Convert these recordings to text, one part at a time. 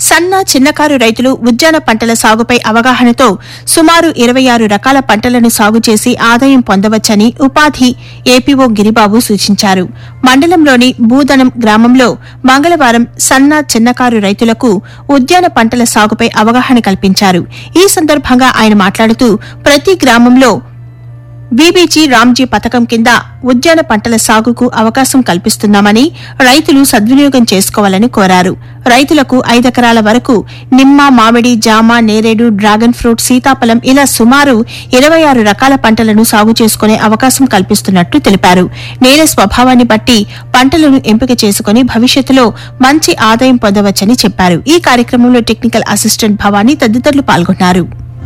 సన్న చిన్నకారు రైతులు ఉద్యాన పంటల సాగుపై అవగాహనతో సుమారు ఇరవై ఆరు రకాల పంటలను సాగు చేసి ఆదాయం పొందవచ్చని ఉపాధి ఏపీఓ గిరిబాబు సూచించారు మండలంలోని భూదనం గ్రామంలో మంగళవారం సన్న చిన్నకారు రైతులకు ఉద్యాన పంటల సాగుపై అవగాహన కల్పించారు ఈ సందర్భంగా ఆయన మాట్లాడుతూ ప్రతి గ్రామంలో బీబీజీ రామ్జీ పథకం కింద ఉద్యాన పంటల సాగుకు అవకాశం కల్పిస్తున్నామని రైతులు సద్వినియోగం చేసుకోవాలని కోరారు రైతులకు ఐదెకరాల వరకు నిమ్మ మామిడి జామ నేరేడు డ్రాగన్ ఫ్రూట్ సీతాఫలం ఇలా సుమారు ఇరవై ఆరు రకాల పంటలను సాగు చేసుకునే అవకాశం కల్పిస్తున్నట్టు తెలిపారు నేల స్వభావాన్ని బట్టి పంటలను ఎంపిక చేసుకుని భవిష్యత్తులో మంచి ఆదాయం పొందవచ్చని చెప్పారు ఈ కార్యక్రమంలో టెక్నికల్ అసిస్టెంట్ భవానీ తదితరులు పాల్గొన్నారు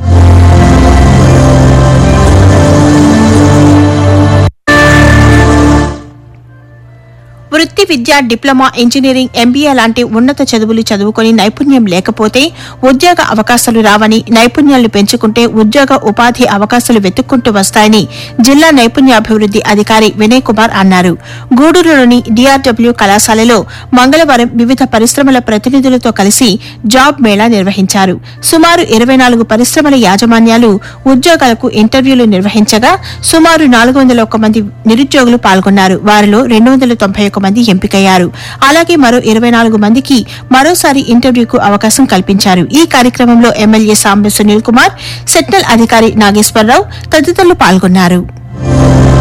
వృత్తి విద్య డిప్లొమా ఇంజనీరింగ్ ఎంబీఏ లాంటి ఉన్నత చదువులు చదువుకొని నైపుణ్యం లేకపోతే ఉద్యోగ అవకాశాలు రావని నైపుణ్యాలు పెంచుకుంటే ఉద్యోగ ఉపాధి అవకాశాలు వెతుక్కుంటూ వస్తాయని జిల్లా నైపుణ్యాభివృద్ది అధికారి వినయ్ కుమార్ అన్నారు గూడూరులోని డిఆర్డబ్ల్యూ కళాశాలలో మంగళవారం వివిధ పరిశ్రమల ప్రతినిధులతో కలిసి జాబ్ మేళా నిర్వహించారు సుమారు ఇరవై నాలుగు పరిశ్రమల యాజమాన్యాలు ఉద్యోగాలకు ఇంటర్వ్యూలు నిర్వహించగా సుమారు నాలుగు వందల ఒక్క మంది నిరుద్యోగులు పాల్గొన్నారు వారిలో రెండు వందల తొంభై ఒక్క మంది ఎంపికయ్యారు అలాగే మరో ఇరవై నాలుగు మందికి మరోసారి ఇంటర్వ్యూకు అవకాశం కల్పించారు ఈ కార్యక్రమంలో ఎమ్మెల్యే సాంబ సునీల్ కుమార్ సెట్నల్ అధికారి నాగేశ్వరరావు తదితరులు పాల్గొన్నారు